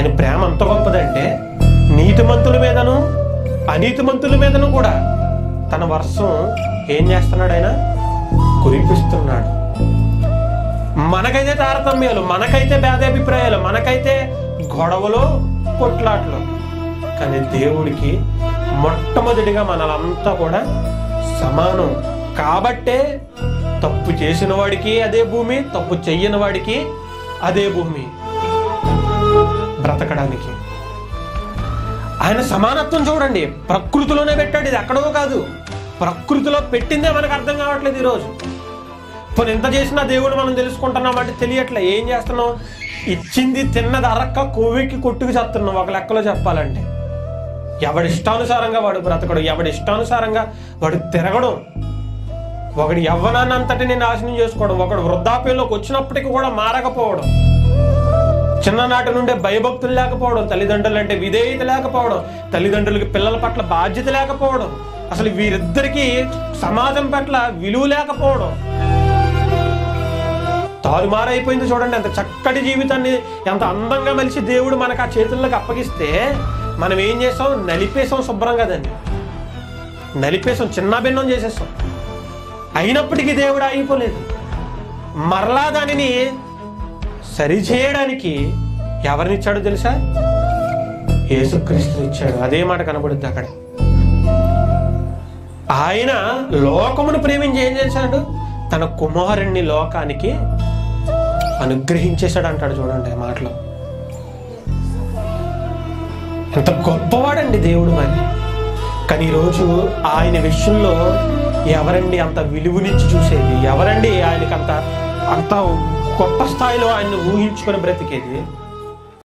ఆయన ప్రేమ ఎంత గొప్పదంటే నీతిమంతుల మీదను అనీతిమంతుల మీదను కూడా తన వర్షం ఏం చేస్తున్నాడు ఆయన కురిపిస్తున్నాడు మనకైతే తారతమ్యాలు మనకైతే భేదాభిప్రాయాలు మనకైతే గొడవలు కొట్లాట్లు కానీ దేవుడికి మొట్టమొదటిగా మనలంతా కూడా సమానం కాబట్టే తప్పు చేసిన వాడికి అదే భూమి తప్పు చెయ్యని వాడికి అదే భూమి బ్రతకడానికి ఆయన సమానత్వం చూడండి ప్రకృతిలోనే పెట్టాడు ఇది ఎక్కడో కాదు ప్రకృతిలో పెట్టిందే మనకు అర్థం కావట్లేదు ఈరోజు పోనీ ఎంత చేసినా దేవుడు మనం తెలుసుకుంటున్నాం అంటే తెలియట్లే ఏం చేస్తున్నాం ఇచ్చింది తిన్నది అరక్క కొవ్వెక్కి కొట్టుకు చేస్తున్నాం ఒక లెక్కలో చెప్పాలంటే ఎవడి ఇష్టానుసారంగా వాడు బ్రతకడం ఎవడి ఇష్టానుసారంగా వాడు తిరగడం ఒకడి యవ్వనాన్ని అంతటిని నాశనం చేసుకోవడం ఒకడు వృద్ధాప్యంలోకి వచ్చినప్పటికీ కూడా మారకపోవడం చిన్ననాటి నుండే భయభక్తులు లేకపోవడం తల్లిదండ్రులు అంటే విధేయత లేకపోవడం తల్లిదండ్రులకి పిల్లల పట్ల బాధ్యత లేకపోవడం అసలు వీరిద్దరికి సమాజం పట్ల విలువ లేకపోవడం తారుమారైపోయింది చూడండి ఎంత చక్కటి జీవితాన్ని ఎంత అందంగా మలిసి దేవుడు మనకు ఆ చేతుల్లోకి అప్పగిస్తే మనం ఏం చేస్తాం నలిపేసాం శుభ్రం కదండి నలిపేసాం చిన్న భిన్నం చేసేస్తాం అయినప్పటికీ దేవుడు ఆగిపోలేదు మరలా దానిని సరిచేయడానికి ఎవరినిచ్చాడో తెలుసా యేసుక్రీస్తుని ఇచ్చాడు అదే మాట కనబడుద్ది అక్కడ ఆయన లోకమును ప్రేమించి ఏం చేశాడు తన కుమారుణ్ణి లోకానికి అనుగ్రహించేశాడు అంటాడు చూడండి ఆ మాటలో ఎంత గొప్పవాడండి దేవుడు మరి కానీ ఈరోజు ఆయన విషయంలో ఎవరండి అంత విలువనిచ్చి చూసేది ఎవరండి ఆయనకి అంత అంత గొప్ప స్థాయిలో ఆయన్ని ఊహించుకొని బ్రతికేది